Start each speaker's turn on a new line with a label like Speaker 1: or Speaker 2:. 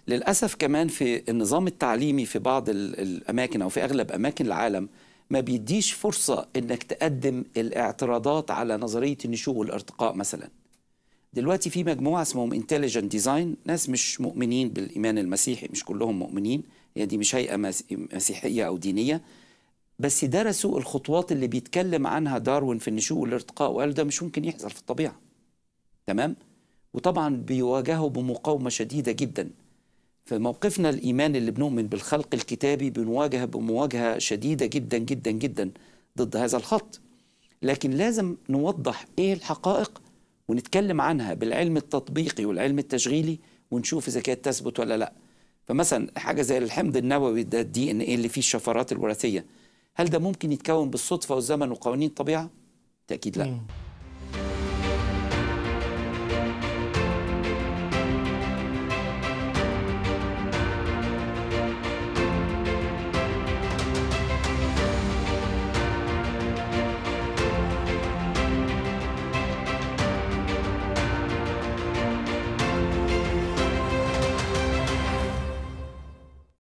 Speaker 1: للاسف كمان في النظام التعليمي في بعض ال- الاماكن او في اغلب اماكن العالم ما بيديش فرصه انك تقدم الاعتراضات على نظريه النشوء والارتقاء مثلا دلوقتي في مجموعه اسمهم انتليجنت ديزاين ناس مش مؤمنين بالايمان المسيحي مش كلهم مؤمنين هي دي مش هيئه مس- مسيحيه او دينيه بس درسوا الخطوات اللي بيتكلم عنها داروين في النشوء والارتقاء وقال ده مش ممكن يحصل في الطبيعه تمام وطبعا بيواجهوا بمقاومه شديده جدا في موقفنا الايمان اللي بنؤمن بالخلق الكتابي بنواجه بمواجهه شديده جدا جدا جدا ضد هذا الخط لكن لازم نوضح ايه الحقائق ونتكلم عنها بالعلم التطبيقي والعلم التشغيلي ونشوف اذا كانت تثبت ولا لا فمثلا حاجه زي الحمض النووي ده الدي ان ايه اللي فيه الشفرات الوراثيه هل ده ممكن يتكون بالصدفه والزمن وقوانين الطبيعه تاكيد لا
Speaker 2: مم.